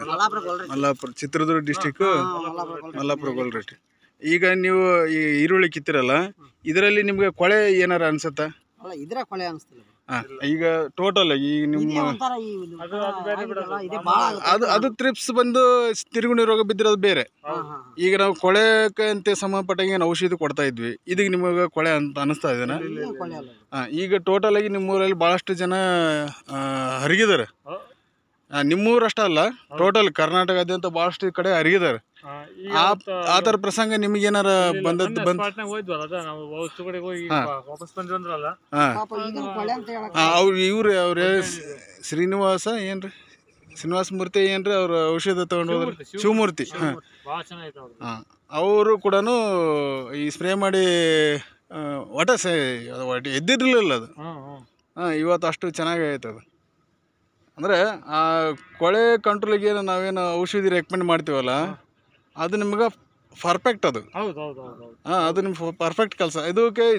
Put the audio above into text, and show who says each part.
Speaker 1: Mallapura Golri
Speaker 2: Mallapura Chitradurga district
Speaker 1: Mallapura Golri
Speaker 2: Mallapura Golratti ಈಗ ನೀವು ಈ ಈರುಳ್ಳಿ ಕಿತ್ತಿರಲ್ಲ ಇದರಲ್ಲಿ ನಿಮ್ಗೆ ಕೊಳೆ ಏನಾರ ಅನ್ಸುತ್ತಾ
Speaker 1: ಅಲ್ಲ ಇದ್ರೆ ಕೊಳೆ ಅನಿಸ್ತಿಲ್ಲ
Speaker 2: ಹಾ, ಈಗ ಟೋಟಲ್ ಈ ನಿಮ್ಮ
Speaker 1: ಇದೇ ಒಂಥರ ಈ ಆಗಿದೆಲ್ಲ, ಇದೇ ಭಾಳ ಆಗುತ್ತೆ.
Speaker 2: ಅದು ಅದು ತ್ರಿಪ್ಸ್ ಬಂದು ತಿರುಗುಣಿ ರೋಗ ಬಿದ್ದಿರೋದು ಬೇರೆ
Speaker 1: ಹಾ, ಹಾ.
Speaker 2: ಈಗ ನಾವು ಕೊಳೆಗೆ ಅಂತ ಸಂಬಂಧಪಟ್ಟಂಗೆ ಏನು ಔಷಧಿ ಕೊಡ್ತಾ ಇದ್ವಿ ಇದೀಗ ನಿಮಗೆ ಕೊಳೆ ಅಂತ ಅನಿಸ್ತಾ ಇದೆನಾ
Speaker 1: ಇದೇ ಕೊಳೆ ಅಲ್ಲ ಇದು.
Speaker 2: ಹಾ, ಈಗ ಟೋಟಲ್ ಆಗಿ ನಿಮ್ಮೂರಲ್ಲಿ ಭಾಳಷ್ಟು ಜನ ಆ, ಹರಿಗಿದ್ದಾರೆ ಆ, ನಿಮ್ಮೂರು ಅಷ್ಟೇ ಅಲ್ಲ ಟೋಟಲ್ ಕರ್ನಾಟಕದಾದ್ಯಂತ ಭಾಳಷ್ಟು ಕಡೆ ಹರಿಗಿದ್ದಾರೆ ಆ ಆ ಥರ ಪ್ರಸಂಗ ನಿಮಗೇನಾರ ಬಂದದ್ದು ಬಂದ್
Speaker 3: ಸ್ಪಾಟ್ನಾಗ ಹೋಯ್ದ್ವಲ್ಲ ಅದ ನಾವು ವಸ್ತು ಕಡೆಗೆ ಹೋಗಿ
Speaker 2: ಹಾ.
Speaker 3: ವಾಪಸ್ ಬಂದ್ರಂದ್ರಲ್ಲ
Speaker 2: ಹಾಂ
Speaker 1: ಪಾಪ ಇದನ್ನ ಕೊಳೆ ಅಂತ ಹೇಳಕ್
Speaker 2: ಅವ್ರು ಇವ್ರು ಅವ್ರ ಶ್ರೀನಿವಾಸ ಏನ್ರಿ ಶ್ರೀನಿವಾಸ ಮೂರ್ತಿ ಏನ್ರಿ ಅವ್ರ ಔಷಧ ತಗೊಂಡು ಹೋದ್ರಿ ಶಿವಮೂರ್ತಿ ಹಾಂ
Speaker 3: ಭಾಳ ಚೆನ್ನಾಗಿತ್ತು ಅವ್ರು
Speaker 2: ಹಾಂ ಅವರು ಕೂಡ ಈ ಸ್ಪ್ರೇ ಮಾಡಿ ಆ, ಒಟ ಸೇ ಅದು ಒಟ್ಟು ಎದ್ದಿರಲಿಲ್ಲ ಅದು
Speaker 3: ಹ್ಞೂ ಹ್ಞೂ
Speaker 2: ಹಾಂ ಇವತ್ತು ಅಷ್ಟು ಚೆನ್ನಾಗಿ ಆಯ್ತು ಅದು ಅಂದರೆ ಆ ಕೊಳೆ ಕಂಟ್ರೋಲಿಗೆ ನಾವೇನು ಔಷಧಿ ರೆಕಮೆಂಡ್ ಮಾಡ್ತೀವಲ್ಲ ಅದು ನಿಮ್ಗೆ ಪರ್ಫೆಕ್ಟ್ ಅದು
Speaker 3: ಹೌದು ಹೌದು ಹೌದು ಹೌದು
Speaker 2: ಹಾಂ ಅದು ನಿಮ್ಮ ಪರ್ಫೆಕ್ಟ್ ಕೆಲಸ ಇದಕ್ಕೆ